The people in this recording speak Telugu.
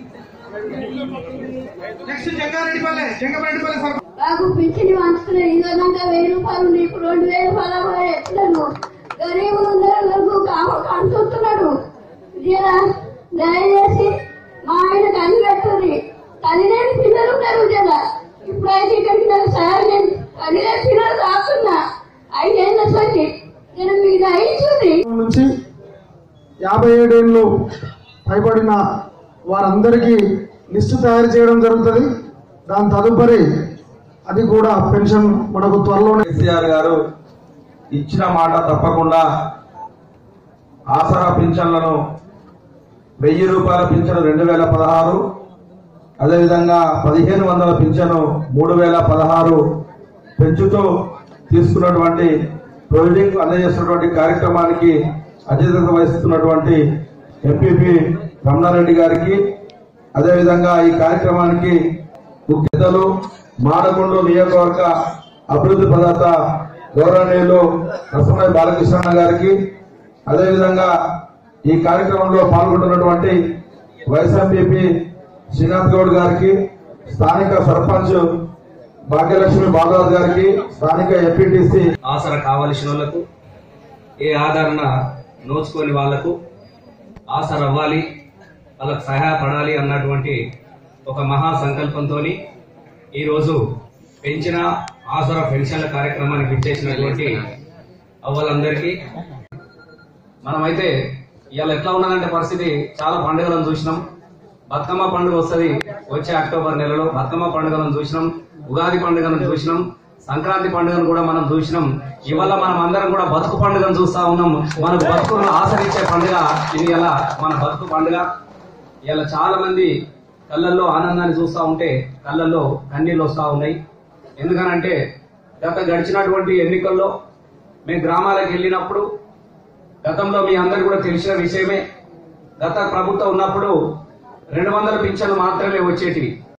నెక్స్ట్ జంగారెడ్డిపల్లె జంగారెడ్డిపల్లె సర్పంచ్ నాకు పింఛని వంచుతున్నాయి ఇదనంగా వెయ్యి రూపాయలు నీకు రెండు వేల రూపాయలు కూడా ఎట్లను గరీబులు అందరూ కామ కంటున్నాడు జరా దయచేసి మా ఆయనకు అన్ని పెడుతుంది తల్లిలేని పిల్లలు ఉన్నారు జరా ఇప్పుడైతే ఇక్కడికి నాకు సార్ నేను తల్లిలేని పిల్లలు కాస్తున్నా ఐదేళ్ళ సరికి నేను మీకు దయించుంది నుంచి యాభై ఏడేళ్ళు పైబడిన వారందరికీ లిస్టు తయారు చేయడం జరుగుతుంది దాని తదుపరి అది కూడా పెన్షన్ మనకు త్వరలోనే కేసీఆర్ గారు ఇచ్చిన మాట తప్పకుండా ఆసరా పింఛన్లను వెయ్యి రూపాయల పింఛను రెండు వేల పదహారు అదేవిధంగా పదిహేను వందల పింఛను మూడు వేల పదహారు పెంచుతూ తీసుకున్నటువంటి ప్రొవిడింగ్ అందజేస్తున్నటువంటి కార్యక్రమానికి అధ్యక్షత వహిస్తున్నటువంటి ఎంపీపీ రమణారెడ్డి గారికి అదేవిధంగా ఈ కార్యక్రమానికి ముఖ్యతలు మానకొండ నియోజకవర్గ అభివృద్ధి ప్రదాత గౌరవనీయులు రసమయ్య బాలకృష్ణ గారికి అదేవిధంగా ఈ కార్యక్రమంలో పాల్గొంటున్నటువంటి వైఎస్ఆర్పీపీ శ్రీనాథ్ గౌడ్ గారికి స్థానిక సర్పంచ్ భాగ్యలక్ష్మి బాలరాజు గారికి స్థానిక ఎంపీటీసీ ఆసర కావలసిన వాళ్లకు ఏ ఆదరణ నోచుకోని వాళ్లకు ఆసర అవ్వాలి వాళ్ళకు సహాయపడాలి అన్నటువంటి ఒక మహా సంకల్పంతో ఈరోజు పెంచిన ఆసర పెన్షన్ల కార్యక్రమానికి ఇచ్చేసినటువంటి అవ్వలందరికీ మనమైతే ఇవాళ ఎట్లా ఉన్నదంటే పరిస్థితి చాలా పండుగలను చూసినాం బతుకమ్మ పండుగ వస్తుంది వచ్చే అక్టోబర్ నెలలో బతుకమ్మ పండుగలను చూసినాం ఉగాది పండుగను చూసినాం సంక్రాంతి పండుగను కూడా మనం చూసినాం ఇవాళ మనం అందరం కూడా బతుకు పండుగను చూస్తా ఉన్నాం మనకు బతుకులను ఆచరించే పండుగ ఇది ఇలా మన బతుకు పండుగ ఇలా చాలా మంది కళ్ళల్లో ఆనందాన్ని చూస్తా ఉంటే కళ్ళల్లో కన్నీళ్ళు వస్తా ఉన్నాయి ఎందుకనంటే గత గడిచినటువంటి ఎన్నికల్లో మేము గ్రామాలకు వెళ్ళినప్పుడు గతంలో మీ అందరు కూడా తెలిసిన విషయమే గత ప్రభుత్వం ఉన్నప్పుడు రెండు వందల పింఛన్లు మాత్రమే వచ్చేటివి